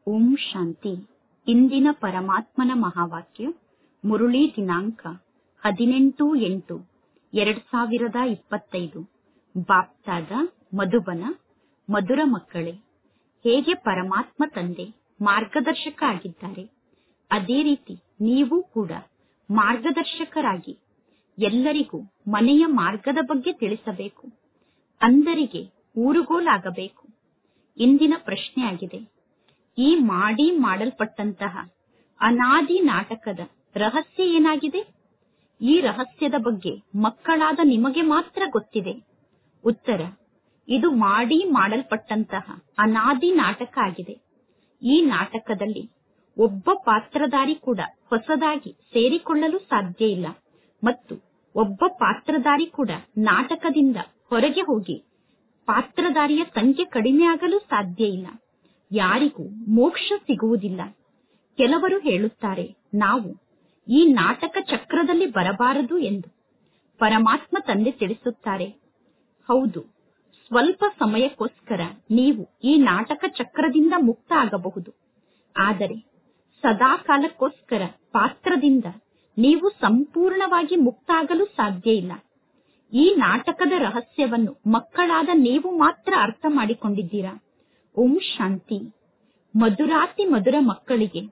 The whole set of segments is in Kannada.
ಓಂ ಶಾಂತಿ ಇಂದಿನ ಪರಮಾತ್ಮನ ಮಹಾವಾಕ್ಯ ಮುರುಳಿ ದಿನಾಂಕ ಹದಿನೆಂಟು ಎಂಟು ಎರಡ್ ಸಾವಿರದ ಇಪ್ಪತ್ತೈದು ಬಾಪ್ತಾದ ಮಧುಬನ ಮಧುರ ಮಕ್ಕಳೇ ಹೇಗೆ ಪರಮಾತ್ಮ ತಂದೆ ಮಾರ್ಗದರ್ಶಕ ಆಗಿದ್ದಾರೆ ಅದೇ ರೀತಿ ನೀವು ಕೂಡ ಮಾರ್ಗದರ್ಶಕರಾಗಿ ಎಲ್ಲರಿಗೂ ಮನೆಯ ಮಾರ್ಗದ ಬಗ್ಗೆ ತಿಳಿಸಬೇಕು ಅಂಧರಿಗೆ ಊರುಗೋಲಾಗಬೇಕು ಇಂದಿನ ಪ್ರಶ್ನೆಯಾಗಿದೆ ಈ ಮಾಡಿ ಮಾಡಲ್ಪಟ್ಟಂತಹ ಅನಾದಿ ನಾಟಕದ ರಹಸ್ಯ ಏನಾಗಿದೆ ಈ ರಹಸ್ಯದ ಬಗ್ಗೆ ಮಕ್ಕಳಾದ ನಿಮಗೆ ಮಾತ್ರ ಗೊತ್ತಿದೆ ಉತ್ತರ ಇದು ಮಾಡಿ ಮಾಡಲ್ಪಟ್ಟಂತಹ ಅನಾದಿ ನಾಟಕ ಆಗಿದೆ ಈ ನಾಟಕದಲ್ಲಿ ಒಬ್ಬ ಪಾತ್ರಧಾರಿ ಕೂಡ ಹೊಸದಾಗಿ ಸೇರಿಕೊಳ್ಳಲು ಸಾಧ್ಯ ಇಲ್ಲ ಮತ್ತು ಒಬ್ಬ ಪಾತ್ರಧಾರಿ ಕೂಡ ನಾಟಕದಿಂದ ಹೊರಗೆ ಹೋಗಿ ಪಾತ್ರಧಾರಿಯ ಸಂಖ್ಯೆ ಕಡಿಮೆಯಾಗಲು ಸಾಧ್ಯ ಇಲ್ಲ ಯಾರಿಗೂ ಮೋಕ್ಷ ಸಿಗುವುದಿಲ್ಲ ಕೆಲವರು ಹೇಳುತ್ತಾರೆ ನಾವು ಈ ನಾಟಕ ಚಕ್ರದಲ್ಲಿ ಬರಬಾರದು ಎಂದು ಪರಮಾತ್ಮ ತಂದೆ ತಿಳಿಸುತ್ತಾರೆ ಹೌದು ಸ್ವಲ್ಪ ಸಮಯಕ್ಕೋಸ್ಕರ ನೀವು ಈ ನಾಟಕ ಚಕ್ರದಿಂದ ಮುಕ್ತ ಆಗಬಹುದು ಆದರೆ ಸದಾ ಕಾಲಕ್ಕೋಸ್ಕರ ಪಾತ್ರದಿಂದ ನೀವು ಸಂಪೂರ್ಣವಾಗಿ ಮುಕ್ತ ಆಗಲು ಸಾಧ್ಯ ಇಲ್ಲ ಈ ನಾಟಕದ ರಹಸ್ಯವನ್ನು ಮಕ್ಕಳಾದ ನೀವು ಮಾತ್ರ ಅರ್ಥ ಮಾಡಿಕೊಂಡಿದ್ದೀರಾ ಓಂ ಶಾಂತಿ ಮಧುರಾತಿ ಮಧುರ ಮಕ್ಕಳಿಗೆ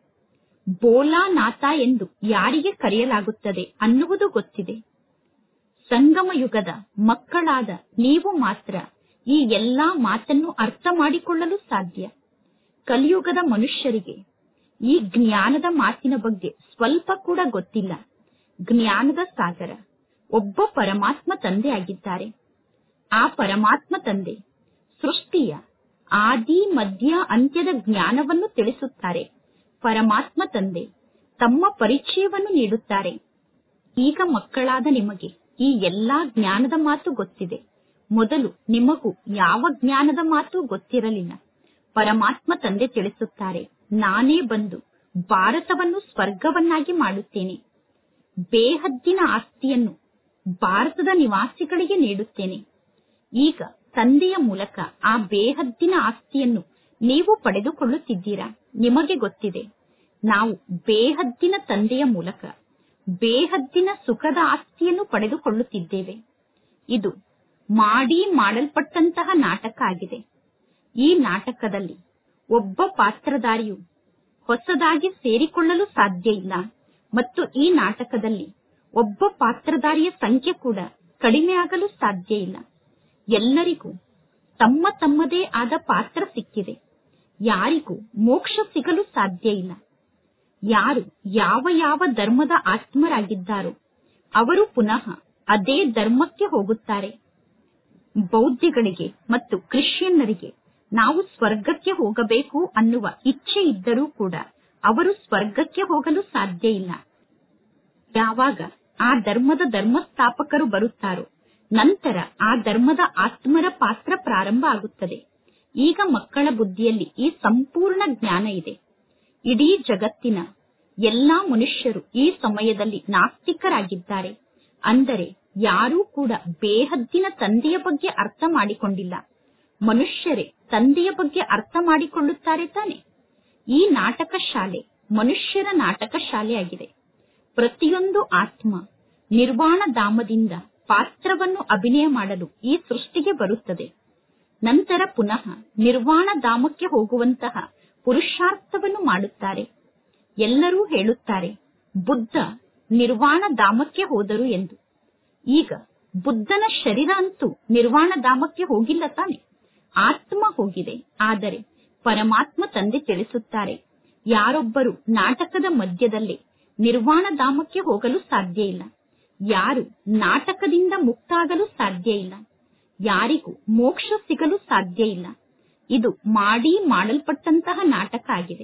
ಬೋಲಾನಾಥ ಎಂದು ಯಾರಿಗೆ ಕರೆಯಲಾಗುತ್ತದೆ ಅನ್ನುವುದು ಗೊತ್ತಿದೆ ಸಂಗಮ ಯುಗದ ಮಕ್ಕಳಾದ ನೀವು ಮಾತ್ರ ಈ ಎಲ್ಲಾ ಮಾತನ್ನು ಅರ್ಥ ಮಾಡಿಕೊಳ್ಳಲು ಸಾಧ್ಯ ಕಲಿಯುಗದ ಮನುಷ್ಯರಿಗೆ ಈ ಜ್ಞಾನದ ಮಾತಿನ ಬಗ್ಗೆ ಸ್ವಲ್ಪ ಕೂಡ ಗೊತ್ತಿಲ್ಲ ಜ್ಞಾನದ ಸಾಗರ ಒಬ್ಬ ಪರಮಾತ್ಮ ತಂದೆ ಆಗಿದ್ದಾರೆ ಆ ಪರಮಾತ್ಮ ತಂದೆ ಸೃಷ್ಟಿಯ ಆದಿ ಮಧ್ಯ ಅಂತ್ಯದ ಜ್ಞಾನವನ್ನು ತಿಳಿಸುತ್ತಾರೆ ಪರಮಾತ್ಮ ತಂದೆ ತಮ್ಮ ಪರಿಚಯವನ್ನು ನೀಡುತ್ತಾರೆ ಈಗ ಮಕ್ಕಳಾದ ನಿಮಗೆ ಈ ಎಲ್ಲಾ ಜ್ಞಾನದ ಮಾತು ಗೊತ್ತಿದೆ ಮೊದಲು ನಿಮಗೂ ಯಾವ ಜ್ಞಾನದ ಮಾತು ಗೊತ್ತಿರಲಿಲ್ಲ ಪರಮಾತ್ಮ ತಂದೆ ತಿಳಿಸುತ್ತಾರೆ ನಾನೇ ಬಂದು ಭಾರತವನ್ನು ಸ್ವರ್ಗವನ್ನಾಗಿ ಮಾಡುತ್ತೇನೆ ಬೇಹದ್ದಿನ ಆಸ್ತಿಯನ್ನು ಭಾರತದ ನಿವಾಸಿಗಳಿಗೆ ನೀಡುತ್ತೇನೆ ಈಗ ತಂದೆಯ ಮೂಲಕ ಆ ಬೇಹದ್ದಿನ ಆಸ್ತಿಯನ್ನು ನೀವು ಪಡೆದುಕೊಳ್ಳುತ್ತಿದ್ದೀರಾ ನಿಮಗೆ ಗೊತ್ತಿದೆ ನಾವು ಬೇಹದ್ದಿನ ತಂದೆಯ ಮೂಲಕ ಬೇಹದ್ದಿನ ಸುಖದ ಆಸ್ತಿಯನ್ನು ಪಡೆದುಕೊಳ್ಳುತ್ತಿದ್ದೇವೆ ಇದು ಮಾಡಿ ಮಾಡಲ್ಪಟ್ಟಂತಹ ನಾಟಕ ಆಗಿದೆ ಈ ನಾಟಕದಲ್ಲಿ ಒಬ್ಬ ಪಾತ್ರಧಾರಿಯು ಹೊಸದಾಗಿ ಸೇರಿಕೊಳ್ಳಲು ಸಾಧ್ಯ ಇಲ್ಲ ಮತ್ತು ಈ ನಾಟಕದಲ್ಲಿ ಒಬ್ಬ ಪಾತ್ರಧಾರಿಯ ಸಂಖ್ಯೆ ಕೂಡ ಕಡಿಮೆಯಾಗಲು ಸಾಧ್ಯ ಇಲ್ಲ ಎಲ್ಲರಿಗೂ ತಮ್ಮ ತಮ್ಮದೇ ಆದ ಪಾತ್ರ ಸಿಕ್ಕಿದೆ ಯಾರಿಗೂ ಮೋಕ್ಷ ಸಿಗಲು ಸಾಧ್ಯ ಇಲ್ಲ ಯಾರು ಯಾವ ಯಾವ ಧರ್ಮದ ಆತ್ಮರಾಗಿದ್ದಾರೋ ಅವರು ಪುನಃ ಅದೇ ಧರ್ಮಕ್ಕೆ ಹೋಗುತ್ತಾರೆ ಬೌದ್ಧಿಗಳಿಗೆ ಮತ್ತು ಕ್ರಿಶ್ಚಿಯನ್ನರಿಗೆ ನಾವು ಸ್ವರ್ಗಕ್ಕೆ ಹೋಗಬೇಕು ಅನ್ನುವ ಇಚ್ಛೆ ಇದ್ದರೂ ಕೂಡ ಅವರು ಸ್ವರ್ಗಕ್ಕೆ ಹೋಗಲು ಸಾಧ್ಯ ಇಲ್ಲ ಯಾವಾಗ ಆ ಧರ್ಮದ ಧರ್ಮಸ್ಥಾಪಕರು ಬರುತ್ತಾರೋ ನಂತರ ಆ ಧರ್ಮದ ಆತ್ಮರ ಪಾತ್ರ ಪ್ರಾರಂಭ ಆಗುತ್ತದೆ ಈಗ ಮಕ್ಕಳ ಬುದ್ಧಿಯಲ್ಲಿ ಈ ಸಂಪೂರ್ಣ ಜ್ಞಾನ ಇದೆ ಇಡೀ ಜಗತ್ತಿನ ಎಲ್ಲಾ ಮನುಷ್ಯರು ಈ ಸಮಯದಲ್ಲಿ ನಾಸ್ತಿಕರಾಗಿದ್ದಾರೆ ಅಂದರೆ ಯಾರೂ ಕೂಡ ಬೇಹದ್ದಿನ ತಂದೆಯ ಬಗ್ಗೆ ಅರ್ಥ ಮಾಡಿಕೊಂಡಿಲ್ಲ ಮನುಷ್ಯರೇ ತಂದೆಯ ಬಗ್ಗೆ ಅರ್ಥ ಮಾಡಿಕೊಳ್ಳುತ್ತಾರೆ ತಾನೆ ಈ ನಾಟಕ ಶಾಲೆ ಮನುಷ್ಯರ ನಾಟಕ ಶಾಲೆಯಾಗಿದೆ ಪ್ರತಿಯೊಂದು ಆತ್ಮ ನಿರ್ವಾಣ ಧಾಮದಿಂದ ಪಾತ್ರವನ್ನು ಅಭಿನಯ ಮಾಡಲು ಈ ಸೃಷ್ಟಿಗೆ ಬರುತ್ತದೆ ನಂತರ ಪುನಃ ನಿರ್ವಾಣ ಧಾಮಕ್ಕೆ ಹೋಗುವಂತಹ ಪುರುಷಾರ್ಥವನ್ನು ಮಾಡುತ್ತಾರೆ ಎಲ್ಲರೂ ಹೇಳುತ್ತಾರೆ ಬುದ್ಧ ನಿರ್ವಾಣ ಧಾಮಕ್ಕೆ ಹೋದರು ಎಂದು ಈಗ ಬುದ್ಧನ ಶರೀರ ಅಂತೂ ನಿರ್ವಾಣ ಧಾಮಕ್ಕೆ ಹೋಗಿಲ್ಲ ತಾನೆ ಆತ್ಮ ಹೋಗಿದೆ ಆದರೆ ಪರಮಾತ್ಮ ತಂದೆ ತಿಳಿಸುತ್ತಾರೆ ಯಾರೊಬ್ಬರು ನಾಟಕದ ಮಧ್ಯದಲ್ಲಿ ನಿರ್ವಾಣ ಧಾಮಕ್ಕೆ ಹೋಗಲು ಸಾಧ್ಯ ಇಲ್ಲ ಯಾರು ನಾಟಕದಿಂದ ಮುಕ್ತಾಗಲು ಸಾಧ್ಯ ಇಲ್ಲ ಯಾರಿಗೂ ಮೋಕ್ಷ ಸಿಗಲು ಸಾಧ್ಯ ಇಲ್ಲ ಇದು ಮಾಡಿ ಮಾಡಲ್ಪಟ್ಟಂತಹ ನಾಟಕ ಆಗಿದೆ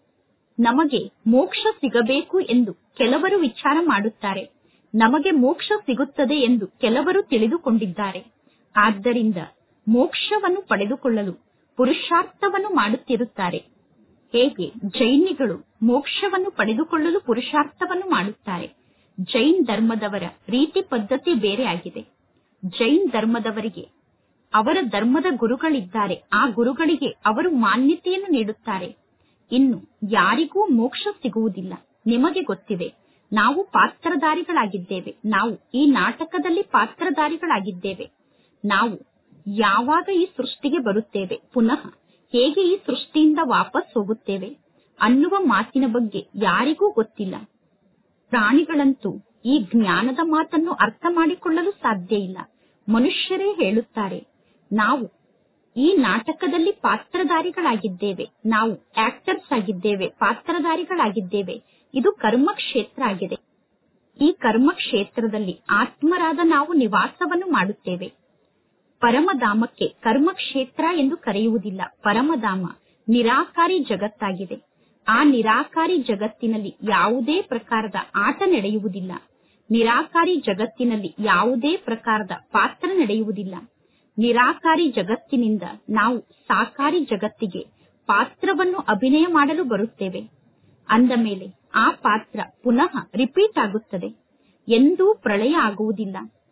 ನಮಗೆ ಮೋಕ್ಷ ಸಿಗಬೇಕು ಎಂದು ಕೆಲವರು ವಿಚಾರ ಮಾಡುತ್ತಾರೆ ನಮಗೆ ಮೋಕ್ಷ ಸಿಗುತ್ತದೆ ಎಂದು ಕೆಲವರು ತಿಳಿದುಕೊಂಡಿದ್ದಾರೆ ಆದ್ದರಿಂದ ಮೋಕ್ಷವನ್ನು ಪಡೆದುಕೊಳ್ಳಲು ಪುರುಷಾರ್ಥವನ್ನು ಮಾಡುತ್ತಿರುತ್ತಾರೆ ಹೇಗೆ ಜೈನಿಗಳು ಮೋಕ್ಷವನ್ನು ಪಡೆದುಕೊಳ್ಳಲು ಪುರುಷಾರ್ಥವನ್ನು ಮಾಡುತ್ತಾರೆ ಜೈನ್ ಧರ್ಮದವರ ರೀತಿ ಪದ್ಧತಿ ಬೇರೆ ಆಗಿದೆ ಜೈನ್ ಧರ್ಮದವರಿಗೆ ಅವರ ಧರ್ಮದ ಗುರುಗಳಿದ್ದಾರೆ ಆ ಗುರುಗಳಿಗೆ ಅವರು ಮಾನ್ಯತೆಯನ್ನು ನೀಡುತ್ತಾರೆ ಇನ್ನು ಯಾರಿಗೂ ಮೋಕ್ಷ ಸಿಗುವುದಿಲ್ಲ ನಿಮಗೆ ಗೊತ್ತಿದೆ ನಾವು ಪಾತ್ರಧಾರಿಗಳಾಗಿದ್ದೇವೆ ನಾವು ಈ ನಾಟಕದಲ್ಲಿ ಪಾತ್ರಧಾರಿಗಳಾಗಿದ್ದೇವೆ ನಾವು ಯಾವಾಗ ಈ ಸೃಷ್ಟಿಗೆ ಬರುತ್ತೇವೆ ಪುನಃ ಹೇಗೆ ಈ ಸೃಷ್ಟಿಯಿಂದ ವಾಪಸ್ ಹೋಗುತ್ತೇವೆ ಅನ್ನುವ ಮಾತಿನ ಬಗ್ಗೆ ಯಾರಿಗೂ ಗೊತ್ತಿಲ್ಲ ಪ್ರಾಣಿಗಳಂತೂ ಈ ಜ್ಞಾನದ ಮಾತನ್ನು ಅರ್ಥ ಮಾಡಿಕೊಳ್ಳಲು ಸಾಧ್ಯ ಇಲ್ಲ ಮನುಷ್ಯರೇ ಹೇಳುತ್ತಾರೆ ನಾವು ಈ ನಾಟಕದಲ್ಲಿ ಪಾತ್ರಧಾರಿಗಳಾಗಿದ್ದೇವೆ ನಾವು ಆಕ್ಟರ್ಸ್ ಆಗಿದ್ದೇವೆ ಪಾತ್ರಧಾರಿಗಳಾಗಿದ್ದೇವೆ ಇದು ಕರ್ಮ ಕ್ಷೇತ್ರ ಆಗಿದೆ ಈ ಕರ್ಮ ಕ್ಷೇತ್ರದಲ್ಲಿ ಆತ್ಮರಾದ ನಾವು ನಿವಾಸವನ್ನು ಮಾಡುತ್ತೇವೆ ಪರಮಧಾಮಕ್ಕೆ ಕರ್ಮಕ್ಷೇತ್ರ ಎಂದು ಕರೆಯುವುದಿಲ್ಲ ಪರಮಧಾಮ ನಿರಾಕಾರಿ ಜಗತ್ತಾಗಿದೆ ಆ ನಿರಾಕಾರಿ ಜಗತ್ತಿನಲ್ಲಿ ಯಾವುದೇ ಪ್ರಕಾರದ ಆಟ ನಡೆಯುವುದಿಲ್ಲ ನಿರಾಕಾರಿ ಜಗತ್ತಿನಲ್ಲಿ ಯಾವುದೇ ಪ್ರಕಾರದ ಪಾತ್ರ ನಡೆಯುವುದಿಲ್ಲ ನಿರಾಕಾರಿ ಜಗತ್ತಿನಿಂದ ನಾವು ಸಾಕಾರಿ ಜಗತ್ತಿಗೆ ಪಾತ್ರವನ್ನು ಅಭಿನಯ ಮಾಡಲು ಬರುತ್ತೇವೆ ಅಂದ ಮೇಲೆ ಆ ಪಾತ್ರ ಪುನಃ ರಿಪೀಟ್ ಆಗುತ್ತದೆ ಎಂದೂ ಪ್ರಳಯ ಆಗುವುದಿಲ್ಲ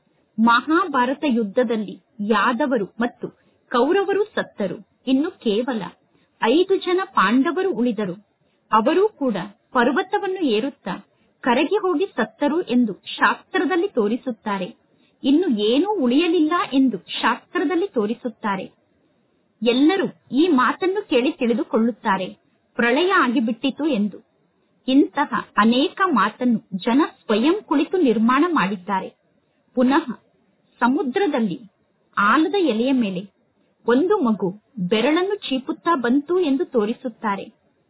ಮಹಾಭಾರತ ಯುದ್ಧದಲ್ಲಿ ಯಾದವರು ಮತ್ತು ಕೌರವರು ಸತ್ತರು ಇನ್ನು ಕೇವಲ ಐದು ಜನ ಪಾಂಡವರು ಉಳಿದರು ಅವರೂ ಕೂಡ ಪರ್ವತವನ್ನು ಏರುತ್ತಾ ಕರಗಿ ಹೋಗಿ ಸತ್ತರು ಎಂದು ಶಾಸ್ತ್ರದಲ್ಲಿ ತೋರಿಸುತ್ತಾರೆ ಇನ್ನು ಏನೂ ಉಳಿಯಲಿಲ್ಲ ಎಂದು ಶಾಸ್ತ್ರದಲ್ಲಿ ತೋರಿಸುತ್ತಾರೆ ಎಲ್ಲರೂ ಈ ಮಾತನ್ನು ಕೇಳಿ ತಿಳಿದುಕೊಳ್ಳುತ್ತಾರೆ ಪ್ರಳಯ ಆಗಿಬಿಟ್ಟಿತು ಎಂದು ಇಂತಹ ಅನೇಕ ಮಾತನ್ನು ಜನ ಸ್ವಯಂ ಕುಳಿತು ನಿರ್ಮಾಣ ಮಾಡಿದ್ದಾರೆ ಪುನಃ ಸಮುದ್ರದಲ್ಲಿ ಆಲದ ಎಲೆಯ ಮೇಲೆ ಒಂದು ಮಗು ಬೆರಳನ್ನು ಚೀಪುತ್ತಾ ಬಂತು ಎಂದು ತೋರಿಸುತ್ತಾರೆ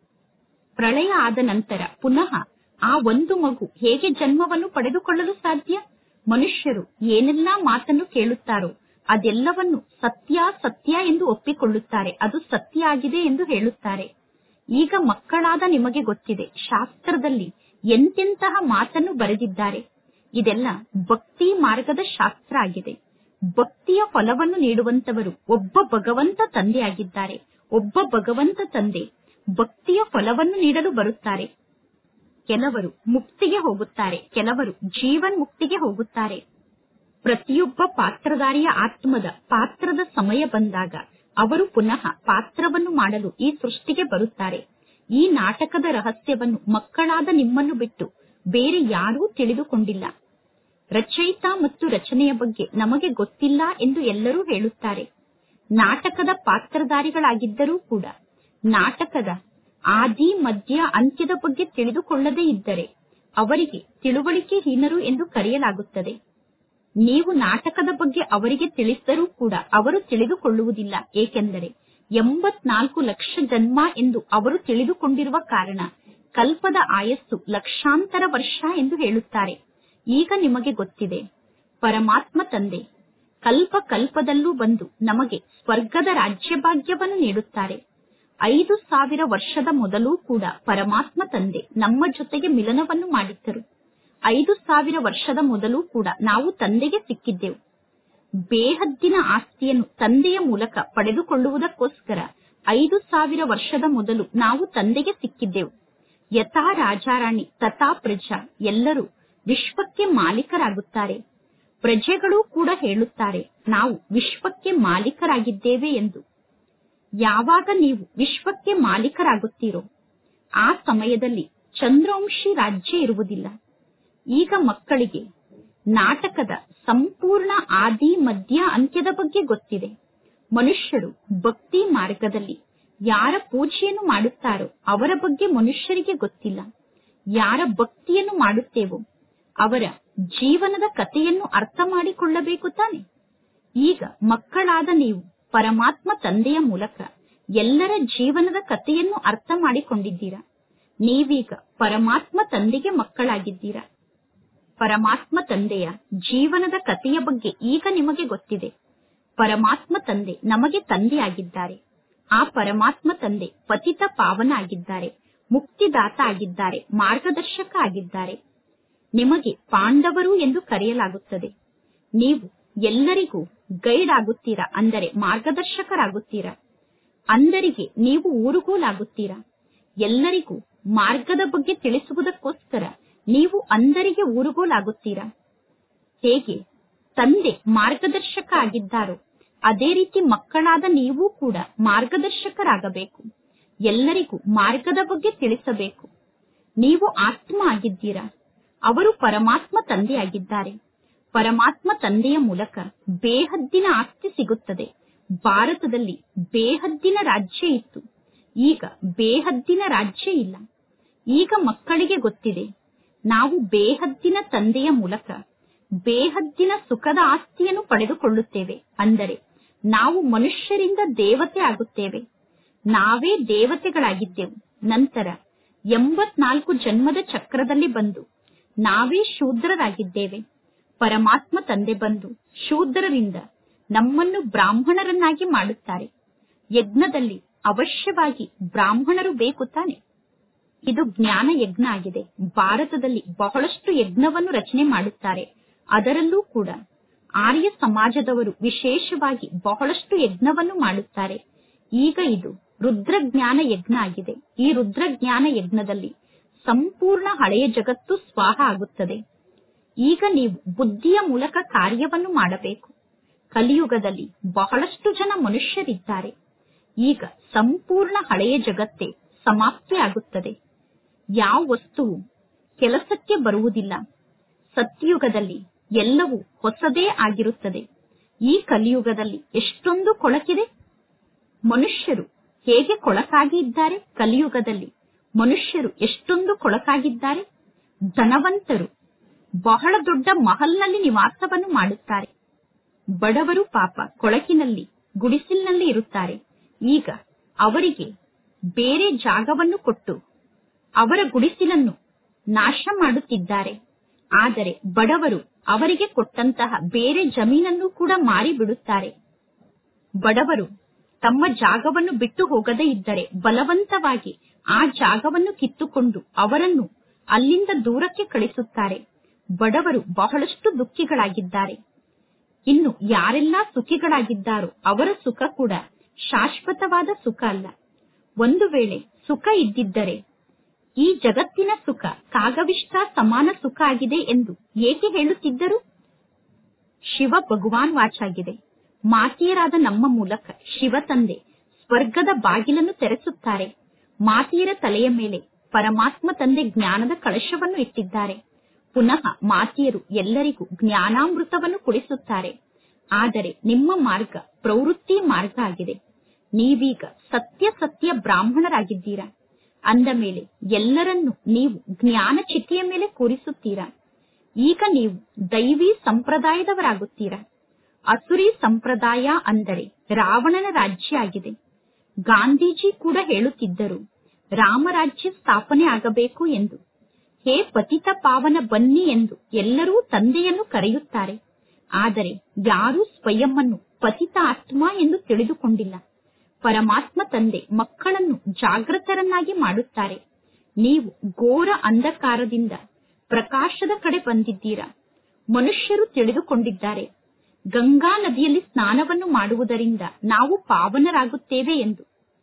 ಪ್ರಳಯ ಆದ ನಂತರ ಪುನಃ ಆ ಒಂದು ಮಗು ಹೇಗೆ ಜನ್ಮವನ್ನು ಪಡೆದುಕೊಳ್ಳಲು ಸಾಧ್ಯ ಮನುಷ್ಯರು ಏನೆಲ್ಲಾ ಮಾತನ್ನು ಕೇಳುತ್ತಾರೋ ಅದೆಲ್ಲವನ್ನು ಸತ್ಯ ಸತ್ಯ ಎಂದು ಒಪ್ಪಿಕೊಳ್ಳುತ್ತಾರೆ ಅದು ಸತ್ಯ ಆಗಿದೆ ಎಂದು ಹೇಳುತ್ತಾರೆ ಈಗ ಮಕ್ಕಳಾದ ನಿಮಗೆ ಗೊತ್ತಿದೆ ಶಾಸ್ತ್ರದಲ್ಲಿ ಎಂತೆಂತಹ ಮಾತನ್ನು ಬರೆದಿದ್ದಾರೆ ಇದೆಲ್ಲ ಭಕ್ತಿ ಮಾರ್ಗದ ಶಾಸ್ತ್ರ ಆಗಿದೆ ಭಕ್ತಿಯ ಫಲವನ್ನು ನೀಡುವಂತವರು ಒಬ್ಬ ಭಗವಂತ ತಂದೆಯಾಗಿದ್ದಾರೆ ಒಬ್ಬ ಭಗವಂತ ತಂದೆ ಭಕ್ತಿಯ ಫಲವನ್ನು ನೀಡಲು ಬರುತ್ತಾರೆ ಕೆಲವರು ಮುಕ್ತಿಗೆ ಹೋಗುತ್ತಾರೆ ಕೆಲವರು ಜೀವನ್ ಮುಕ್ತಿಗೆ ಹೋಗುತ್ತಾರೆ ಪ್ರತಿಯೊಬ್ಬ ಪಾತ್ರಧಾರಿಯ ಆತ್ಮದ ಪಾತ್ರದ ಸಮಯ ಬಂದಾಗ ಅವರು ಪುನಃ ಪಾತ್ರವನ್ನು ಮಾಡಲು ಈ ಸೃಷ್ಟಿಗೆ ಬರುತ್ತಾರೆ ಈ ನಾಟಕದ ರಹಸ್ಯವನ್ನು ಮಕ್ಕಳಾದ ನಿಮ್ಮನ್ನು ಬಿಟ್ಟು ಬೇರೆ ಯಾರೂ ತಿಳಿದುಕೊಂಡಿಲ್ಲ ರಚಯಿತ ಮತ್ತು ರಚನೆಯ ಬಗ್ಗೆ ನಮಗೆ ಗೊತ್ತಿಲ್ಲ ಎಂದು ಎಲ್ಲರೂ ಹೇಳುತ್ತಾರೆ ನಾಟಕದ ಪಾತ್ರಧಾರಿಗಳಾಗಿದ್ದರೂ ಕೂಡ ನಾಟಕದ ಆದಿ ಮಧ್ಯ ಅಂತ್ಯದ ಬಗ್ಗೆ ತಿಳಿದುಕೊಳ್ಳದೇ ಇದ್ದರೆ ಅವರಿಗೆ ತಿಳುವಳಿಕೆ ಹೀನರು ಎಂದು ಕರೆಯಲಾಗುತ್ತದೆ ನೀವು ನಾಟಕದ ಬಗ್ಗೆ ಅವರಿಗೆ ತಿಳಿಸಿದರೂ ಕೂಡ ಅವರು ತಿಳಿದುಕೊಳ್ಳುವುದಿಲ್ಲ ಏಕೆಂದರೆ ಎಂಬತ್ನಾಲ್ಕು ಲಕ್ಷ ಜನ್ಮ ಎಂದು ಅವರು ತಿಳಿದುಕೊಂಡಿರುವ ಕಾರಣ ಕಲ್ಪದ ಆಯಸ್ಸು ಲಕ್ಷಾಂತರ ವರ್ಷ ಎಂದು ಹೇಳುತ್ತಾರೆ ಈಗ ನಿಮಗೆ ಗೊತ್ತಿದೆ ಪರಮಾತ್ಮ ತಂದೆ ಕಲ್ಪ ಕಲ್ಪದಲ್ಲೂ ಬಂದು ನಮಗೆ ಸ್ವರ್ಗದ ರಾಜ್ಯಭಾಗ್ಯವನ್ನು ನೀಡುತ್ತಾರೆ ಐದು ಸಾವಿರ ವರ್ಷದ ಮೊದಲೂ ಕೂಡ ಪರಮಾತ್ಮ ತಂದೆ ನಮ್ಮ ಜೊತೆಗೆ ಮಿಲನವನ್ನು ಮಾಡಿದ್ದರು ಐದು ಸಾವಿರ ವರ್ಷದ ಮೊದಲೂ ಕೂಡ ನಾವು ತಂದೆಗೆ ಸಿಕ್ಕಿದ್ದೆವು ಬೇಹದ್ದಿನ ಆಸ್ತಿಯನ್ನು ತಂದೆಯ ಮೂಲಕ ಪಡೆದುಕೊಳ್ಳುವುದಕ್ಕೋಸ್ಕರ ಐದು ಸಾವಿರ ವರ್ಷದ ಮೊದಲು ನಾವು ತಂದೆಗೆ ಸಿಕ್ಕಿದ್ದೆವು ಯಥಾ ರಾಜಾರಾಣಿ ತಥಾ ಪ್ರಜಾ ಎಲ್ಲರೂ ವಿಶ್ವಕ್ಕೆ ಮಾಲೀಕರಾಗುತ್ತಾರೆ ಪ್ರಜೆಗಳು ಕೂಡ ಹೇಳುತ್ತಾರೆ ನಾವು ವಿಶ್ವಕ್ಕೆ ಮಾಲೀಕರಾಗಿದ್ದೇವೆ ಎಂದು ಯಾವಾಗ ನೀವು ವಿಶ್ವಕ್ಕೆ ಮಾಲೀಕರಾಗುತ್ತೀರೋ ಆ ಸಮಯದಲ್ಲಿ ಚಂದ್ರವಂಶಿ ರಾಜ್ಯ ಇರುವುದಿಲ್ಲ ಈಗ ಮಕ್ಕಳಿಗೆ ನಾಟಕದ ಸಂಪೂರ್ಣ ಆದಿ ಮಧ್ಯ ಅಂತ್ಯದ ಬಗ್ಗೆ ಗೊತ್ತಿದೆ ಮನುಷ್ಯರು ಭಕ್ತಿ ಮಾರ್ಗದಲ್ಲಿ ಯಾರ ಪೂಜೆಯನ್ನು ಮಾಡುತ್ತಾರೋ ಅವರ ಬಗ್ಗೆ ಮನುಷ್ಯರಿಗೆ ಗೊತ್ತಿಲ್ಲ ಯಾರ ಭಕ್ತಿಯನ್ನು ಮಾಡುತ್ತೇವೋ ಅವರ ಜೀವನದ ಕಥೆಯನ್ನು ಅರ್ಥ ಮಾಡಿಕೊಳ್ಳಬೇಕು ತಾನೆ ಈಗ ಮಕ್ಕಳಾದ ನೀವು ಪರಮಾತ್ಮ ತಂದೆಯ ಮೂಲಕ ಎಲ್ಲರ ಜೀವನದ ಕಥೆಯನ್ನು ಅರ್ಥ ಮಾಡಿಕೊಂಡಿದ್ದೀರಾ ನೀವೀಗ ಪರಮಾತ್ಮ ತಂದೆಗೆ ಮಕ್ಕಳಾಗಿದ್ದೀರಾ ಪರಮಾತ್ಮ ತಂದೆಯ ಜೀವನದ ಕಥೆಯ ಬಗ್ಗೆ ಈಗ ನಿಮಗೆ ಗೊತ್ತಿದೆ ಪರಮಾತ್ಮ ತಂದೆ ನಮಗೆ ತಂದೆಯಾಗಿದ್ದಾರೆ ಆ ಪರಮಾತ್ಮ ತಂದೆ ಪತಿತ ಪಾವನ ಆಗಿದ್ದಾರೆ ಮುಕ್ತಿದಾತ ಆಗಿದ್ದಾರೆ ಮಾರ್ಗದರ್ಶಕ ಆಗಿದ್ದಾರೆ ನಿಮಗೆ ಪಾಂಡವರು ಎಂದು ಕರೆಯಲಾಗುತ್ತದೆ ನೀವು ಎಲ್ಲರಿಗೂ ಗೈಡ್ ಆಗುತ್ತೀರಾ ಅಂದರೆ ಮಾರ್ಗದರ್ಶಕರಾಗುತ್ತೀರಾ ಅಂದರಿಗೆ ನೀವು ಊರುಗೋಲಾಗುತ್ತೀರಾ ಎಲ್ಲರಿಗೂ ಮಾರ್ಗದ ಬಗ್ಗೆ ತಿಳಿಸುವುದಕ್ಕೋಸ್ಕರ ನೀವು ಅಂದರಿಗೆ ಊರುಗೋಲಾಗುತ್ತೀರಾ ಹೇಗೆ ತಂದೆ ಮಾರ್ಗದರ್ಶಕ ಆಗಿದ್ದಾರೋ ಅದೇ ರೀತಿ ಮಕ್ಕಳಾದ ನೀವು ಕೂಡ ಮಾರ್ಗದರ್ಶಕರಾಗಬೇಕು ಎಲ್ಲರಿಗೂ ಮಾರ್ಗದ ಬಗ್ಗೆ ತಿಳಿಸಬೇಕು ನೀವು ಆತ್ಮ ಆಗಿದ್ದೀರಾ ಅವರು ಪರಮಾತ್ಮ ತಂದೆಯಾಗಿದ್ದಾರೆ ಪರಮಾತ್ಮ ತಂದೆಯ ಮೂಲಕ ಬೇಹದ್ದಿನ ಆಸ್ತಿ ಸಿಗುತ್ತದೆ ಭಾರತದಲ್ಲಿ ಬೇಹದ್ದಿನ ರಾಜ್ಯ ಇತ್ತು ಈಗ ಬೇಹದ್ದಿನ ರಾಜ್ಯ ಇಲ್ಲ ಈಗ ಮಕ್ಕಳಿಗೆ ಗೊತ್ತಿದೆ ನಾವು ಬೇಹದ್ದಿನ ತಂದೆಯ ಮೂಲಕ ಬೇಹದ್ದಿನ ಸುಖದ ಆಸ್ತಿಯನ್ನು ಪಡೆದುಕೊಳ್ಳುತ್ತೇವೆ ಅಂದರೆ ನಾವು ಮನುಷ್ಯರಿಂದ ದೇವತೆ ಆಗುತ್ತೇವೆ ನಾವೇ ದೇವತೆಗಳಾಗಿದ್ದೆವು ನಂತರ ಎಂಬತ್ನಾಲ್ಕು ಜನ್ಮದ ಚಕ್ರದಲ್ಲಿ ಬಂದು ನಾವೇ ಶೂದ್ರರಾಗಿದ್ದೇವೆ ಪರಮಾತ್ಮ ತಂದೆ ಬಂದು ಶೂದ್ರರಿಂದ ನಮ್ಮನ್ನು ಬ್ರಾಹ್ಮಣರನ್ನಾಗಿ ಮಾಡುತ್ತಾರೆ ಯಜ್ಞದಲ್ಲಿ ಅವಶ್ಯವಾಗಿ ಬ್ರಾಹ್ಮಣರು ಬೇಕು ತಾನೆ ಇದು ಜ್ಞಾನ ಯಜ್ಞ ಆಗಿದೆ ಭಾರತದಲ್ಲಿ ಬಹಳಷ್ಟು ಯಜ್ಞವನ್ನು ರಚನೆ ಮಾಡುತ್ತಾರೆ ಅದರಲ್ಲೂ ಕೂಡ ಆರ್ಯ ಸಮಾಜದವರು ವಿಶೇಷವಾಗಿ ಬಹಳಷ್ಟು ಯಜ್ಞವನ್ನು ಮಾಡುತ್ತಾರೆ ಈಗ ಇದು ರುದ್ರಜ್ಞಾನ ಯಜ್ಞ ಆಗಿದೆ ಈ ರುದ್ರಜ್ಞಾನ ಯಜ್ಞದಲ್ಲಿ ಸಂಪೂರ್ಣ ಹಳೆಯ ಜಗತ್ತು ಸ್ವಾಹ ಆಗುತ್ತದೆ ಈಗ ನೀವು ಬುದ್ಧಿಯ ಮೂಲಕ ಕಾರ್ಯವನ್ನು ಮಾಡಬೇಕು ಕಲಿಯುಗದಲ್ಲಿ ಬಹಳಷ್ಟು ಜನ ಮನುಷ್ಯರಿದ್ದಾರೆ ಈಗ ಸಂಪೂರ್ಣ ಹಳೆಯ ಜಗತ್ತೇ ಸಮಾಪ್ತಿ ಆಗುತ್ತದೆ ಯಾವ ವಸ್ತುವು ಕೆಲಸಕ್ಕೆ ಬರುವುದಿಲ್ಲ ಸತ್ಯಯುಗದಲ್ಲಿ ಎಲ್ಲವೂ ಹೊಸದೇ ಆಗಿರುತ್ತದೆ ಈ ಕಲಿಯುಗದಲ್ಲಿ ಎಷ್ಟೊಂದು ಕೊಳಕಿದೆ ಮನುಷ್ಯರು ಹೇಗೆ ಕೊಳಕಾಗಿ ಇದ್ದಾರೆ ಕಲಿಯುಗದಲ್ಲಿ ಮನುಷ್ಯರು ಎಷ್ಟೊಂದು ಕೊಳಕಾಗಿದ್ದಾರೆ ಧನವಂತರು ಬಹಳ ದೊಡ್ಡ ಮಹಲ್ನಲ್ಲಿ ನಿವಾಸವನ್ನು ಮಾಡುತ್ತಾರೆ ಬಡವರು ಪಾಪ ಕೊಳಕಿನಲ್ಲಿ ಗುಡಿಸಿಲಿನಲ್ಲಿ ಇರುತ್ತಾರೆ ಈಗ ಅವರಿಗೆ ಬೇರೆ ಜಾಗವನ್ನು ಕೊಟ್ಟು ಅವರ ಗುಡಿಸಿಲನ್ನು ನಾಶ ಮಾಡುತ್ತಿದ್ದಾರೆ ಆದರೆ ಬಡವರು ಅವರಿಗೆ ಕೊಟ್ಟಂತಹ ಬೇರೆ ಜಮೀನನ್ನು ಕೂಡ ಮಾರಿ ಬಿಡುತ್ತಾರೆ ಬಡವರು ತಮ್ಮ ಜಾಗವನ್ನು ಬಿಟ್ಟು ಹೋಗದೇ ಇದ್ದರೆ ಬಲವಂತವಾಗಿ ಆ ಜಾಗವನ್ನು ಕಿತ್ತುಕೊಂಡು ಅವರನ್ನು ಅಲ್ಲಿಂದ ದೂರಕ್ಕೆ ಕಳಿಸುತ್ತಾರೆ ಬಡವರು ಬಹಳಷ್ಟು ದುಃಖಿಗಳಾಗಿದ್ದಾರೆ ಇನ್ನು ಯಾರೆಲ್ಲಾ ಸುಖಿಗಳಾಗಿದ್ದಾರೋ ಅವರ ಸುಖ ಕೂಡ ಶಾಶ್ವತವಾದ ಸುಖ ಅಲ್ಲ ಒಂದು ವೇಳೆ ಸುಖ ಇದ್ದಿದ್ದರೆ ಈ ಜಗತ್ತಿನ ಸುಖ ಕಾಗವಿಷ್ಟ ಸಮಾನ ಸುಖ ಆಗಿದೆ ಎಂದು ಏಕೆ ಹೇಳುತ್ತಿದ್ದರು ಶಿವ ಭಗವಾನ್ ವಾಚಾಗಿದೆ ಮಾತೆಯರಾದ ನಮ್ಮ ಮೂಲಕ ಶಿವ ತಂದೆ ಸ್ವರ್ಗದ ಬಾಗಿಲನ್ನು ತೆರೆಸುತ್ತಾರೆ ಮಾತೆಯರ ತಲೆಯ ಮೇಲೆ ಪರಮಾತ್ಮ ತಂದೆ ಜ್ಞಾನದ ಕಳಶವನ್ನು ಇಟ್ಟಿದ್ದಾರೆ ಪುನಃ ಮಾತೆಯರು ಎಲ್ಲರಿಗೂ ಜ್ಞಾನಾಮೃತವನ್ನು ಕುಡಿಸುತ್ತಾರೆ ಆದರೆ ನಿಮ್ಮ ಮಾರ್ಗ ಪ್ರವೃತ್ತಿ ಮಾರ್ಗ ಆಗಿದೆ ನೀವೀಗ ಸತ್ಯ ಸತ್ಯ ಬ್ರಾಹ್ಮಣರಾಗಿದ್ದೀರಾ ಅಂದ ಮೇಲೆ ಎಲ್ಲರನ್ನು ನೀವು ಜ್ಞಾನ ಚಿತಿಯ ಮೇಲೆ ಕೂರಿಸುತ್ತೀರಾ ಈಗ ನೀವು ದೈವಿ ಸಂಪ್ರದಾಯದವರಾಗುತ್ತೀರಾ ಅಸುರಿ ಸಂಪ್ರದಾಯ ಅಂದರೆ ರಾವಣನ ರಾಜ್ಯ ಆಗಿದೆ ಗಾಂಧೀಜಿ ಕೂಡ ಹೇಳುತ್ತಿದ್ದರು ರಾಮರಾಜ್ಯ ಸ್ಥಾಪನೆ ಆಗಬೇಕು ಎಂದು ಹೇ ಪತಿತ ಪಾವನ ಬನ್ನಿ ಎಂದು ಎಲ್ಲರೂ ತಂದೆಯನ್ನು ಕರೆಯುತ್ತಾರೆ ಆದರೆ ಯಾರೂ ಸ್ವಯಂವನ್ನು ಪತಿತ ಆತ್ಮ ಎಂದು ತಿಳಿದುಕೊಂಡಿಲ್ಲ ಪರಮಾತ್ಮ ತಂದೆ ಮಕ್ಕಳನ್ನು ಜಾಗೃತರನ್ನಾಗಿ ಮಾಡುತ್ತಾರೆ ನೀವು ಘೋರ ಅಂಧಕಾರದಿಂದ ಪ್ರಕಾಶದ ಕಡೆ ಬಂದಿದ್ದೀರಾ ಮನುಷ್ಯರು ತಿಳಿದುಕೊಂಡಿದ್ದಾರೆ ಗಂಗಾ ನದಿಯಲ್ಲಿ ಸ್ನಾನವನ್ನು ಮಾಡುವುದರಿಂದ ನಾವು ಪಾವನರಾಗುತ್ತೇವೆ ಎಂದು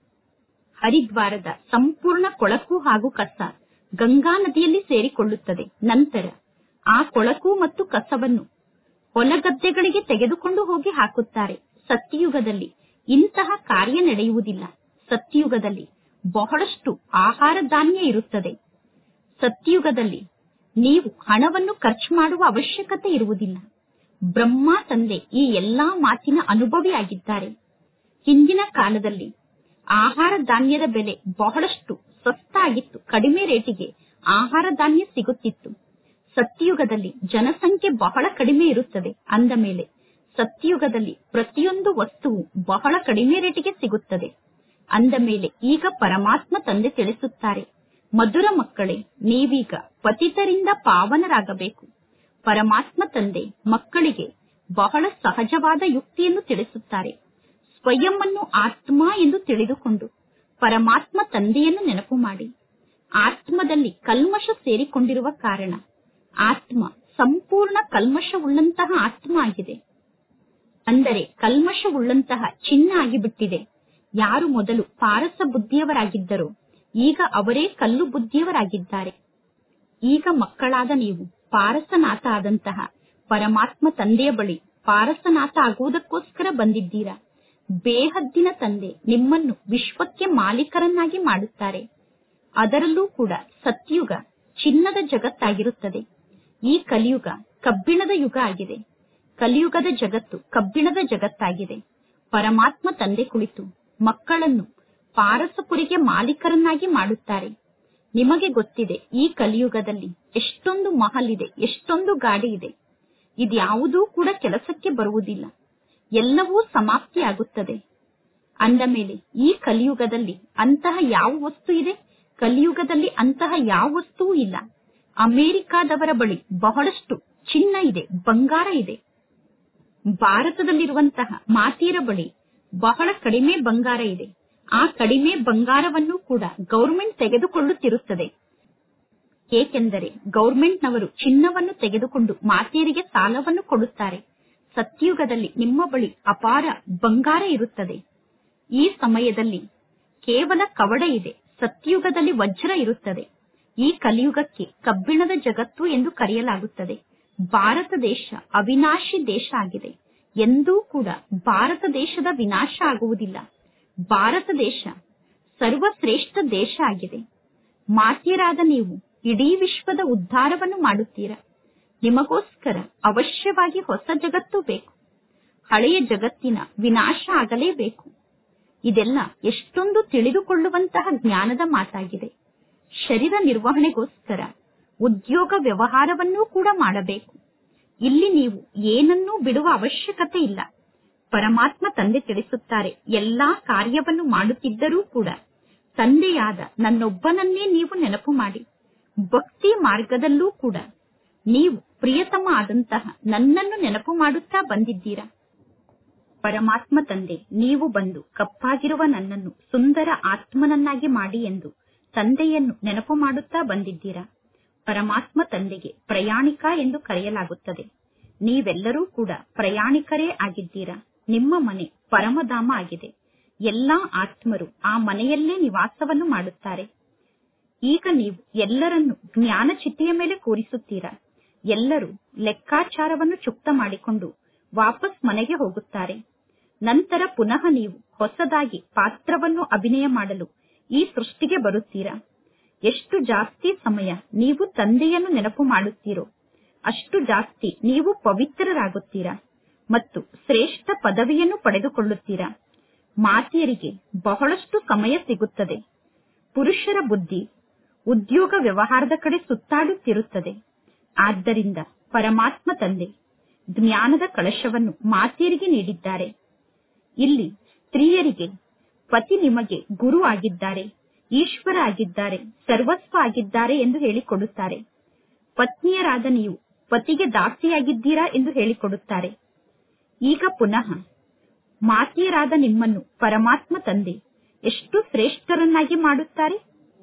ಹರಿದ್ವಾರದ ಸಂಪೂರ್ಣ ಕೊಳಕು ಹಾಗೂ ಕಸ ಗಂಗಾ ನದಿಯಲ್ಲಿ ಸೇರಿಕೊಳ್ಳುತ್ತದೆ ನಂತರ ಆ ಕೊಳಕು ಮತ್ತು ಕಸವನ್ನು ಹೊಲಗದ್ದೆಗಳಿಗೆ ತೆಗೆದುಕೊಂಡು ಹೋಗಿ ಹಾಕುತ್ತಾರೆ ಸತ್ಯಯುಗದಲ್ಲಿ ಇಂತಹ ಕಾರ್ಯ ನಡೆಯುವುದಿಲ್ಲ ಸತ್ಯಯುಗದಲ್ಲಿ ಬಹಳಷ್ಟು ಆಹಾರ ಧಾನ್ಯ ಇರುತ್ತದೆ ಸತ್ಯಯುಗದಲ್ಲಿ ನೀವು ಹಣವನ್ನು ಖರ್ಚು ಮಾಡುವ ಅವಶ್ಯಕತೆ ಇರುವುದಿಲ್ಲ ಬ್ರಹ್ಮ ತಂದೆ ಈ ಎಲ್ಲಾ ಮಾತಿನ ಅನುಭವಿಯಾಗಿದ್ದಾರೆ ಹಿಂದಿನ ಕಾಲದಲ್ಲಿ ಆಹಾರ ಧಾನ್ಯದ ಬೆಲೆ ಬಹಳಷ್ಟು ಸ್ವಸ್ಥ ಆಗಿತ್ತು ಕಡಿಮೆ ರೇಟಿಗೆ ಆಹಾರ ಧಾನ್ಯ ಸಿಗುತ್ತಿತ್ತು ಸತ್ಯಯುಗದಲ್ಲಿ ಜನಸಂಖ್ಯೆ ಬಹಳ ಕಡಿಮೆ ಇರುತ್ತದೆ ಅಂದ ಮೇಲೆ ಸತ್ಯಯುಗದಲ್ಲಿ ಪ್ರತಿಯೊಂದು ವಸ್ತುವು ಬಹಳ ಕಡಿಮೆ ರೇಟಿಗೆ ಸಿಗುತ್ತದೆ ಅಂದ ಮೇಲೆ ಈಗ ಪರಮಾತ್ಮ ತಂದೆ ತಿಳಿಸುತ್ತಾರೆ ಮಧುರ ಮಕ್ಕಳೇ ನೀವೀಗ ಪತಿತರಿಂದ ಪಾವನರಾಗಬೇಕು ಪರಮಾತ್ಮ ತಂದೆ ಮಕ್ಕಳಿಗೆ ಬಹಳ ಸಹಜವಾದ ಯುಕ್ತಿಯನ್ನು ತಿಳಿಸುತ್ತಾರೆ ಸ್ವಯಂ ಅನ್ನು ಆತ್ಮ ಎಂದು ತಿಳಿದುಕೊಂಡು ಪರಮಾತ್ಮ ತಂದೆಯನ್ನು ನೆನಪು ಮಾಡಿ ಆತ್ಮದಲ್ಲಿ ಕಲ್ಮಶ ಸೇರಿಕೊಂಡಿರುವ ಕಾರಣ ಆತ್ಮ ಸಂಪೂರ್ಣ ಕಲ್ಮಶವುಳ್ಳಂತಹ ಆತ್ಮ ಆಗಿದೆ ಅಂದರೆ ಕಲ್ಮಶವುಳ್ಳಂತಹ ಚಿನ್ನ ಆಗಿಬಿಟ್ಟಿದೆ ಯಾರು ಮೊದಲು ಪಾರಸ ಬುದ್ಧಿಯವರಾಗಿದ್ದರೋ ಈಗ ಅವರೇ ಕಲ್ಲು ಬುದ್ಧಿಯವರಾಗಿದ್ದಾರೆ ಈಗ ಮಕ್ಕಳಾದ ನೀವು ಪಾರಸನಾಥ ಆದಂತಹ ಪರಮಾತ್ಮ ತಂದೆಯ ಬಳಿ ಪಾರಸನಾಥ ಆಗುವುದಕ್ಕೋಸ್ಕರ ಬಂದಿದ್ದೀರಾ ಬೇಹದ್ದಿನ ತಂದೆ ನಿಮ್ಮನ್ನು ವಿಶ್ವಕ್ಕೆ ಮಾಲೀಕರನ್ನಾಗಿ ಮಾಡುತ್ತಾರೆ ಅದರಲ್ಲೂ ಕೂಡ ಸತ್ಯುಗ ಚಿನ್ನದ ಜಗತ್ತಾಗಿರುತ್ತದೆ ಈ ಕಲಿಯುಗ ಕಬ್ಬಿಣದ ಯುಗ ಆಗಿದೆ ಕಲಿಯುಗದ ಜಗತ್ತು ಕಬ್ಬಿಣದ ಜಗತ್ತಾಗಿದೆ ಪರಮಾತ್ಮ ತಂದೆ ಕುಳಿತು ಮಕ್ಕಳನ್ನು ಪಾರಸಪುರಿಗೆ ಮಾಲೀಕರನ್ನಾಗಿ ಮಾಡುತ್ತಾರೆ ನಿಮಗೆ ಗೊತ್ತಿದೆ ಈ ಕಲಿಯುಗದಲ್ಲಿ ಎಷ್ಟೊಂದು ಮಹಲ್ ಇದೆ ಎಷ್ಟೊಂದು ಗಾಡಿ ಇದೆ ಇದ್ಯಾವುದೂ ಕೂಡ ಕೆಲಸಕ್ಕೆ ಬರುವುದಿಲ್ಲ ಎಲ್ಲವೂ ಸಮಾಪ್ತಿಯಾಗುತ್ತದೆ ಅಂದ ಮೇಲೆ ಈ ಕಲಿಯುಗದಲ್ಲಿ ಅಂತಹ ಯಾವ ವಸ್ತು ಇದೆ ಕಲಿಯುಗದಲ್ಲಿ ಅಂತಹ ಯಾವ ವಸ್ತುವೂ ಇಲ್ಲ ಅಮೆರಿಕಾದವರ ಬಳಿ ಬಹಳಷ್ಟು ಚಿನ್ನ ಇದೆ ಬಂಗಾರ ಇದೆ ಭಾರತದಲ್ಲಿರುವಂತಹ ಮಾತಿಯರ ಬಳಿ ಬಹಳ ಕಡಿಮೆ ಬಂಗಾರ ಇದೆ ಆ ಕಡಿಮೆ ಬಂಗಾರವನ್ನು ಕೂಡ ಗೌರ್ಮೆಂಟ್ ತೆಗೆದುಕೊಳ್ಳುತ್ತಿರುತ್ತದೆ ಏಕೆಂದರೆ ಗೌರ್ಮೆಂಟ್ನವರು ಚಿನ್ನವನ್ನು ತೆಗೆದುಕೊಂಡು ಮಾತೆಯರಿಗೆ ಸಾಲವನ್ನು ಕೊಡುತ್ತಾರೆ ಸತ್ಯುಗದಲ್ಲಿ ನಿಮ್ಮ ಬಳಿ ಅಪಾರ ಬಂಗಾರ ಇರುತ್ತದೆ ಈ ಸಮಯದಲ್ಲಿ ಕೇವಲ ಕವಡ ಇದೆ ಸತ್ಯುಗದಲ್ಲಿ ವಜ್ರ ಇರುತ್ತದೆ ಈ ಕಲಿಯುಗಕ್ಕೆ ಕಬ್ಬಿಣದ ಜಗತ್ತು ಎಂದು ಕರೆಯಲಾಗುತ್ತದೆ ಭಾರತ ದೇಶ ಅವಿನಾಶಿ ದೇಶ ಆಗಿದೆ ಎಂದೂ ಕೂಡ ಭಾರತ ದೇಶದ ವಿನಾಶ ಆಗುವುದಿಲ್ಲ ಭಾರತ ದೇಶ ಸರ್ವಶ್ರೇಷ್ಠ ದೇಶ ಆಗಿದೆ ಮಾತೆಯರಾದ ನೀವು ಇಡೀ ವಿಶ್ವದ ಉದ್ಧಾರವನ್ನು ಮಾಡುತ್ತೀರಾ ನಿಮಗೋಸ್ಕರ ಅವಶ್ಯವಾಗಿ ಹೊಸ ಜಗತ್ತು ಬೇಕು ಹಳೆಯ ಜಗತ್ತಿನ ವಿನಾಶ ಆಗಲೇಬೇಕು ಇದೆಲ್ಲ ಎಷ್ಟೊಂದು ತಿಳಿದುಕೊಳ್ಳುವಂತಹ ಜ್ಞಾನದ ಮಾತಾಗಿದೆ ಶರೀರ ನಿರ್ವಹಣೆಗೋಸ್ಕರ ಉದ್ಯೋಗ ವ್ಯವಹಾರವನ್ನೂ ಕೂಡ ಮಾಡಬೇಕು ಇಲ್ಲಿ ನೀವು ಏನನ್ನೂ ಬಿಡುವ ಅವಶ್ಯಕತೆ ಇಲ್ಲ ಪರಮಾತ್ಮ ತಂದೆ ತಿಳಿಸುತ್ತಾರೆ ಎಲ್ಲಾ ಕಾರ್ಯವನ್ನು ಮಾಡುತ್ತಿದ್ದರೂ ಕೂಡ ತಂದೆಯಾದ ನನ್ನೊಬ್ಬನನ್ನೇ ನೀವು ನೆನಪು ಮಾಡಿ ಭಕ್ತಿ ಮಾರ್ಗದಲ್ಲೂ ಕೂಡ ನೀವು ಪ್ರಿಯತಮ ಆದಂತಹ ನನ್ನನ್ನು ನೆನಪು ಮಾಡುತ್ತಾ ಬಂದಿದ್ದೀರಾ ಪರಮಾತ್ಮ ತಂದೆ ನೀವು ಬಂದು ಕಪ್ಪಾಗಿರುವ ನನ್ನನ್ನು ಸುಂದರ ಆತ್ಮನನ್ನಾಗಿ ಮಾಡಿ ಎಂದು ತಂದೆಯನ್ನು ನೆನಪು ಮಾಡುತ್ತಾ ಬಂದಿದ್ದೀರಾ ಪರಮಾತ್ಮ ತಂದೆಗೆ ಪ್ರಯಾಣಿಕ ಎಂದು ಕರೆಯಲಾಗುತ್ತದೆ ನೀವೆಲ್ಲರೂ ಕೂಡ ಪ್ರಯಾಣಿಕರೇ ಆಗಿದ್ದೀರಾ ನಿಮ್ಮ ಮನೆ ಪರಮಧಾಮ ಆಗಿದೆ ಎಲ್ಲಾ ಆತ್ಮರು ಆ ಮನೆಯಲ್ಲೇ ನಿವಾಸವನ್ನು ಮಾಡುತ್ತಾರೆ ಈಗ ನೀವು ಎಲ್ಲರನ್ನು ಜ್ಞಾನ ಚಿತೆಯ ಮೇಲೆ ಕೂರಿಸುತ್ತೀರಾ ಎಲ್ಲರೂ ಲೆಕ್ಕಾಚಾರವನ್ನು ಚುಕ್ತ ಮಾಡಿಕೊಂಡು ವಾಪಸ್ ಮನೆಗೆ ಹೋಗುತ್ತಾರೆ ನಂತರ ಪುನಃ ನೀವು ಹೊಸದಾಗಿ ಪಾತ್ರವನ್ನು ಅಭಿನಯ ಮಾಡಲು ಈ ಸೃಷ್ಟಿಗೆ ಬರುತ್ತೀರಾ ಎಷ್ಟು ಜಾಸ್ತಿ ಸಮಯ ನೀವು ತಂದೆಯನ್ನು ನೆನಪು ಮಾಡುತ್ತೀರೋ ಅಷ್ಟು ಜಾಸ್ತಿ ನೀವು ಪವಿತ್ರರಾಗುತ್ತೀರಾ ಮತ್ತು ಶ್ರೇಷ್ಠ ಪದವಿಯನ್ನು ಪಡೆದುಕೊಳ್ಳುತ್ತೀರಾ ಮಾತೆಯರಿಗೆ ಬಹಳಷ್ಟು ಸಮಯ ಸಿಗುತ್ತದೆ ಪುರುಷರ ಬುದ್ಧಿ ಉದ್ಯೋಗ ವ್ಯವಹಾರದ ಕಡೆ ಸುತ್ತಾಡುತ್ತಿರುತ್ತದೆ ಆದ್ದರಿಂದ ಪರಮಾತ್ಮ ತಂದೆ ಜ್ಞಾನದ ಕಳಶವನ್ನು ಮಾತೆಯರಿಗೆ ನೀಡಿದ್ದಾರೆ ಇಲ್ಲಿ ಸ್ತ್ರೀಯರಿಗೆ ಪತಿ ನಿಮಗೆ ಗುರು ಆಗಿದ್ದಾರೆ ಈಶ್ವರ ಆಗಿದ್ದಾರೆ ಸರ್ವಸ್ವ ಆಗಿದ್ದಾರೆ ಎಂದು ಹೇಳಿಕೊಡುತ್ತಾರೆ ಪತ್ನಿಯರಾದ ನೀವು ಪತಿಗೆ ದಾಸಿಯಾಗಿದ್ದೀರಾ ಎಂದು ಹೇಳಿಕೊಡುತ್ತಾರೆ ಈಗ ಪುನಃ ಮಾತೆಯರಾದ ನಿಮ್ಮನ್ನು ಪರಮಾತ್ಮ ತಂದೆ ಎಷ್ಟು ಶ್ರೇಷ್ಠರನ್ನಾಗಿ ಮಾಡುತ್ತಾರೆ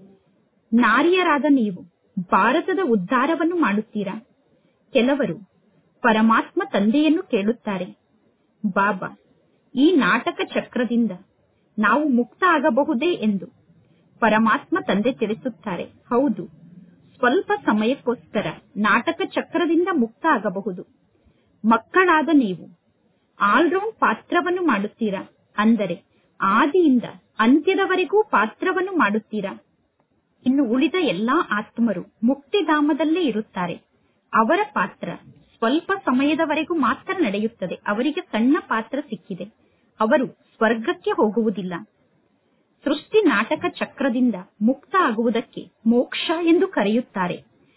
ನಾರಿಯರಾದ ನೀವು ಭಾರತದ ಉದ್ಧಾರವನ್ನು ಮಾಡುತ್ತೀರಾ ಕೆಲವರು ಪರಮಾತ್ಮ ತಂದೆಯನ್ನು ಕೇಳುತ್ತಾರೆ ಬಾಬಾ ಈ ನಾಟಕ ಚಕ್ರದಿಂದ ನಾವು ಮುಕ್ತ ಆಗಬಹುದೇ ಎಂದು ಪರಮಾತ್ಮ ತಂದೆ ತಿಳಿಸುತ್ತಾರೆ ಹೌದು ಸ್ವಲ್ಪ ಸಮಯಕ್ಕೋಸ್ಕರ ನಾಟಕ ಚಕ್ರದಿಂದ ಮುಕ್ತ ಆಗಬಹುದು ಮಕ್ಕಳಾದ ನೀವು ಆಲ್ರೌಂಡ್ ಪಾತ್ರವನ್ನು ಮಾಡುತ್ತೀರಾ ಅಂದರೆ ಆದಿಯಿಂದ ಅಂತ್ಯದವರೆಗೂ ಪಾತ್ರವನ್ನು ಮಾಡುತ್ತೀರಾ ಇನ್ನು ಉಳಿದ ಎಲ್ಲಾ ಆತ್ಮರು ಮುಕ್ತಿಧಾಮದಲ್ಲೇ ಇರುತ್ತಾರೆ ಅವರ ಪಾತ್ರ ಸ್ವಲ್ಪ ಸಮಯದವರೆಗೂ ಮಾತ್ರ ನಡೆಯುತ್ತದೆ ಅವರಿಗೆ ಸಣ್ಣ ಪಾತ್ರ ಸಿಕ್ಕಿದೆ ಅವರು ಸ್ವರ್ಗಕ್ಕೆ ಹೋಗುವುದಿಲ್ಲ ಸೃಷ್ಟಿ ನಾಟಕ ಚಕ್ರದಿಂದ ಮುಕ್ತ ಆಗುವುದಕ್ಕೆ ಮೋಕ್ಷ ಎಂದು ಕರೆಯುತ್ತಾರೆ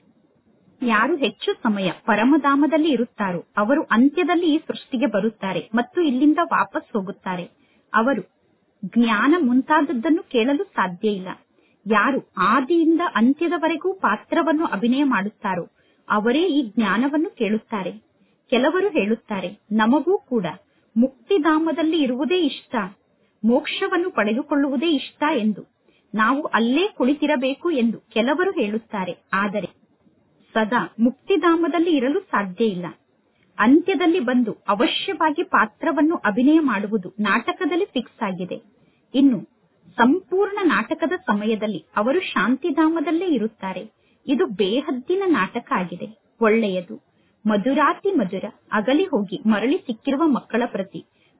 ಯಾರು ಹೆಚ್ಚು ಸಮಯ ಪರಮಧಾಮದಲ್ಲಿ ಇರುತ್ತಾರೋ ಅವರು ಅಂತ್ಯದಲ್ಲಿ ಈ ಸೃಷ್ಟಿಗೆ ಬರುತ್ತಾರೆ ಮತ್ತು ಇಲ್ಲಿಂದ ವಾಪಸ್ ಹೋಗುತ್ತಾರೆ ಅವರು ಜ್ಞಾನ ಮುಂತಾದದ್ದನ್ನು ಕೇಳಲು ಸಾಧ್ಯ ಇಲ್ಲ ಯಾರು ಆದಿಯಿಂದ ಅಂತ್ಯದವರೆಗೂ ಪಾತ್ರವನ್ನು ಅಭಿನಯ ಮಾಡುತ್ತಾರೋ ಅವರೇ ಈ ಜ್ಞಾನವನ್ನು ಕೇಳುತ್ತಾರೆ ಕೆಲವರು ಹೇಳುತ್ತಾರೆ ನಮಗೂ ಕೂಡ ಮುಕ್ತಿಧಾಮದಲ್ಲಿ ಇರುವುದೇ ಇಷ್ಟ ಮೋಕ್ಷವನ್ನು ಪಡೆದುಕೊಳ್ಳುವುದೇ ಇಷ್ಟ ಎಂದು ನಾವು ಅಲ್ಲೇ ಕುಳಿತಿರಬೇಕು ಎಂದು ಕೆಲವರು ಹೇಳುತ್ತಾರೆ ಆದರೆ ಸದಾ ಮುಕ್ತಿಧಾಮದಲ್ಲಿ ಇರಲು ಸಾಧ್ಯ ಇಲ್ಲ ಅಂತ್ಯದಲ್ಲಿ ಬಂದು ಅವಶ್ಯವಾಗಿ ಪಾತ್ರವನ್ನು ಅಭಿನಯ ಮಾಡುವುದು ನಾಟಕದಲ್ಲಿ ಫಿಕ್ಸ್ ಆಗಿದೆ ಇನ್ನು ಸಂಪೂರ್ಣ ನಾಟಕದ ಸಮಯದಲ್ಲಿ ಅವರು ಶಾಂತಿಧಾಮದಲ್ಲೇ ಇರುತ್ತಾರೆ ಇದು ಬೇಹದ್ದಿನ ನಾಟಕ ಆಗಿದೆ ಒಳ್ಳೆಯದು ಮಧುರಾತಿ ಮಧುರ ಅಗಲಿ ಹೋಗಿ ಮರಳಿ ಸಿಕ್ಕಿರುವ ಮಕ್ಕಳ ಪ್ರತಿ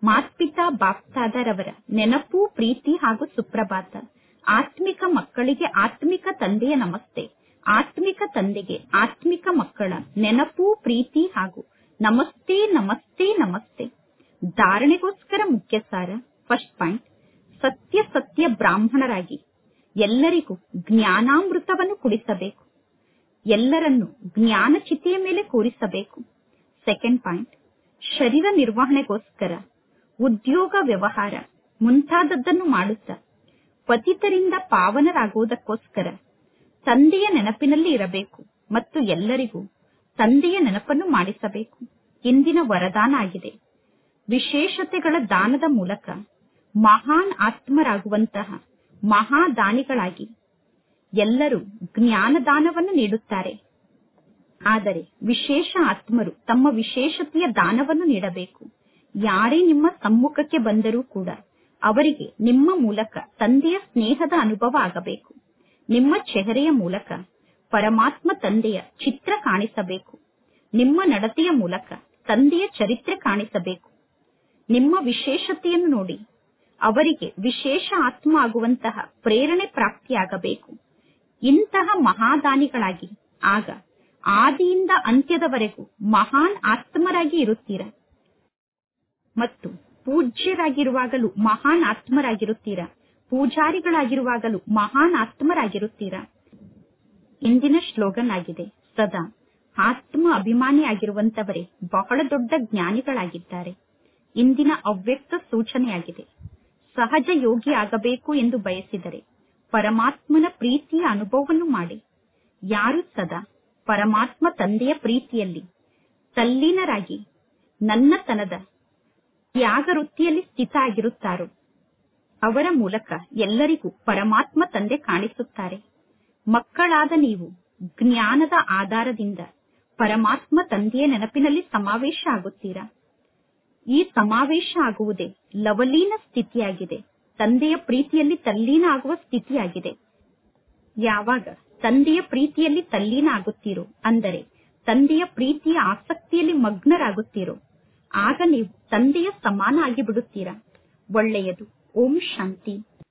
ಮಾತ್ಪಿತಾ ಬಾಪ್ತಾದರವರ ನೆನಪು ಪ್ರೀತಿ ಹಾಗೂ ಸುಪ್ರಭಾತ ಆತ್ಮಿಕ ಮಕ್ಕಳಿಗೆ ಆತ್ಮಿಕ ತಂದೆಯ ನಮಸ್ತೆ ಆತ್ಮಿಕ ತಂದೆಗೆ ಆತ್ಮಿಕ ಮಕ್ಕಳ ನೆನಪು ಪ್ರೀತಿ ಹಾಗೂ ನಮಸ್ತೆ ನಮಸ್ತೆ ನಮಸ್ತೆ ಧಾರಣೆಗೋಸ್ಕರ ಮುಖ್ಯ ಸಾರ ಫಸ್ಟ್ ಪಾಯಿಂಟ್ ಸತ್ಯ ಸತ್ಯ ಬ್ರಾಹ್ಮಣರಾಗಿ ಎಲ್ಲರಿಗೂ ಜ್ಞಾನಾಮೃತವನ್ನು ಕುಡಿಸಬೇಕು ಎಲ್ಲರನ್ನು ಜ್ಞಾನ ಚಿತೆಯ ಮೇಲೆ ಕೂರಿಸಬೇಕು ಸೆಕೆಂಡ್ ಪಾಯಿಂಟ್ ಶರೀರ ನಿರ್ವಹಣೆಗೋಸ್ಕರ ಉದ್ಯೋಗ ವ್ಯವಹಾರ ಮುಂತಾದದ್ದನ್ನು ಮಾಡುತ್ತಾ ಪತಿತರಿಂದ ಪಾವನರಾಗುವುದಕ್ಕೋಸ್ಕರ ತಂದೆಯ ನೆನಪಿನಲ್ಲಿ ಇರಬೇಕು ಮತ್ತು ಎಲ್ಲರಿಗೂ ತಂದೆಯ ನೆನಪನ್ನು ಮಾಡಿಸಬೇಕು ಇಂದಿನ ವರದಾನ ಆಗಿದೆ ವಿಶೇಷತೆಗಳ ದಾನದ ಮೂಲಕ ಮಹಾನ್ ಆತ್ಮರಾಗುವಂತಹ ಮಹಾದಾನಿಗಳಾಗಿ ಎಲ್ಲರೂ ಜ್ಞಾನದಾನವನ್ನು ನೀಡುತ್ತಾರೆ ಆದರೆ ವಿಶೇಷ ಆತ್ಮರು ತಮ್ಮ ವಿಶೇಷತೆಯ ದಾನವನ್ನು ನೀಡಬೇಕು ಯಾರೇ ನಿಮ್ಮ ಸಮ್ಮುಖಕ್ಕೆ ಬಂದರೂ ಕೂಡ ಅವರಿಗೆ ನಿಮ್ಮ ಮೂಲಕ ತಂದೆಯ ಸ್ನೇಹದ ಅನುಭವ ಆಗಬೇಕು ನಿಮ್ಮ ಚೆಹರೆಯ ಮೂಲಕ ಪರಮಾತ್ಮ ತಂದೆಯ ಚಿತ್ರ ಕಾಣಿಸಬೇಕು ನಿಮ್ಮ ನಡತೆಯ ಮೂಲಕ ತಂದೆಯ ಚರಿತ್ರೆ ಕಾಣಿಸಬೇಕು ನಿಮ್ಮ ವಿಶೇಷತೆಯನ್ನು ನೋಡಿ ಅವರಿಗೆ ವಿಶೇಷ ಆತ್ಮ ಆಗುವಂತಹ ಪ್ರೇರಣೆ ಪ್ರಾಪ್ತಿಯಾಗಬೇಕು ಇಂತಹ ಮಹಾದಾನಿಗಳಾಗಿ ಆಗ ಆದಿಯಿಂದ ಅಂತ್ಯದವರೆಗೂ ಮಹಾನ್ ಆತ್ಮರಾಗಿ ಇರುತ್ತೀರಾ ಮತ್ತು ಪೂಜ್ಯರಾಗಿರುವಾಗಲೂ ಮಹಾನ್ ಆತ್ಮರಾಗಿರುತ್ತೀರಾ ಪೂಜಾರಿಗಳಾಗಿರುವಾಗಲೂ ಮಹಾನ್ ಆತ್ಮರಾಗಿರುತ್ತೀರಾ ಇಂದಿನ ಶ್ಲೋಗನ್ ಆಗಿದೆ ಸದಾ ಆತ್ಮ ಅಭಿಮಾನಿಯಾಗಿರುವಂತವರೇ ಬಹಳ ದೊಡ್ಡ ಜ್ಞಾನಿಗಳಾಗಿದ್ದಾರೆ ಇಂದಿನ ಅವ್ಯಕ್ತ ಸೂಚನೆಯಾಗಿದೆ ಸಹಜ ಯೋಗಿ ಆಗಬೇಕು ಎಂದು ಬಯಸಿದರೆ ಪರಮಾತ್ಮನ ಪ್ರೀತಿಯ ಅನುಭವವನ್ನು ಮಾಡಿ ಯಾರು ಸದಾ ಪರಮಾತ್ಮ ತಂದೆಯ ಪ್ರೀತಿಯಲ್ಲಿ ತಲ್ಲೀನರಾಗಿ ನನ್ನತನದ ತ್ಯಾಗ ವೃತ್ತಿಯಲ್ಲಿ ಸ್ಥಿತ ಆಗಿರುತ್ತಾರೋ ಅವರ ಮೂಲಕ ಎಲ್ಲರಿಗೂ ಪರಮಾತ್ಮ ತಂದೆ ಕಾಣಿಸುತ್ತಾರೆ ಮಕ್ಕಳಾದ ನೀವು ಜ್ಞಾನದ ಆಧಾರದಿಂದ ಪರಮಾತ್ಮ ತಂದೆಯ ನೆನಪಿನಲ್ಲಿ ಸಮಾವೇಶ ಆಗುತ್ತೀರಾ ಈ ಸಮಾವೇಶ ಆಗುವುದೇ ಲವಲೀನ ಸ್ಥಿತಿಯಾಗಿದೆ ತಂದೆಯ ಪ್ರೀತಿಯಲ್ಲಿ ತಲ್ಲೀನ ಆಗುವ ಸ್ಥಿತಿಯಾಗಿದೆ ಯಾವಾಗ ತಂದೆಯ ಪ್ರೀತಿಯಲ್ಲಿ ತಲ್ಲೀನ ಆಗುತ್ತೀರೋ ಅಂದರೆ ತಂದೆಯ ಪ್ರೀತಿಯ ಆಸಕ್ತಿಯಲ್ಲಿ ಮಗ್ನರಾಗುತ್ತೀರೋ ಆಗ ನೀವು ತಂದೆಯ ಸಮಾನ ಆಗಿ ಬಿಡುತ್ತೀರಾ ಒಳ್ಳೆಯದು ಓಂ ಶಾಂತಿ